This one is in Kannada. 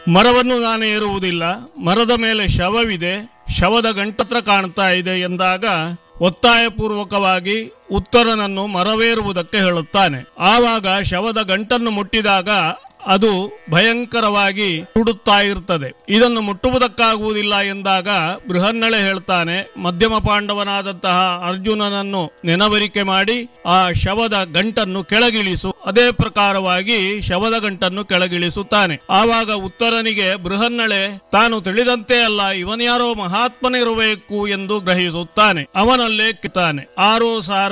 ಮರವನ್ನು ನಾನು ಏರುವುದಿಲ್ಲ ಮರದ ಮೇಲೆ ಶವವಿದೆ ಶವದ ಗಂಟತ್ರ ಕಾಣ್ತಾ ಇದೆ ಎಂದಾಗ ಒತ್ತಾಯಪೂರ್ವಕವಾಗಿ ಉತ್ತರನನ್ನು ಮರವೇರುವುದಕ್ಕೆ ಹೇಳುತ್ತಾನೆ ಆವಾಗ ಶವದ ಗಂಟನ್ನು ಮುಟ್ಟಿದಾಗ ಅದು ಭಯಂಕರವಾಗಿ ಸುಡುತ್ತಾ ಇರ್ತದೆ ಇದನ್ನು ಮುಟ್ಟುವುದಕ್ಕಾಗುವುದಿಲ್ಲ ಎಂದಾಗ ಬೃಹನ್ನಳೆ ಹೇಳ್ತಾನೆ ಮಧ್ಯಮ ಪಾಂಡವನಾದಂತಹ ಅರ್ಜುನನನ್ನು ನೆನವರಿಕೆ ಮಾಡಿ ಆ ಶವದ ಗಂಟನ್ನು ಕೆಳಗಿಳಿಸು ಅದೇ ಪ್ರಕಾರವಾಗಿ ಶವದ ಗಂಟನ್ನು ಕೆಳಗಿಳಿಸುತ್ತಾನೆ ಆವಾಗ ಉತ್ತರನಿಗೆ ಬೃಹನ್ನಳೆ ತಾನು ತಿಳಿದಂತೆ ಅಲ್ಲ ಇವನ್ಯಾರೋ ಮಹಾತ್ಮನಿರಬೇಕು ಎಂದು ಗ್ರಹಿಸುತ್ತಾನೆ ಅವನಲ್ಲೇ ಕಿತ್ತಾನೆ ಆರೋ ಸಾರ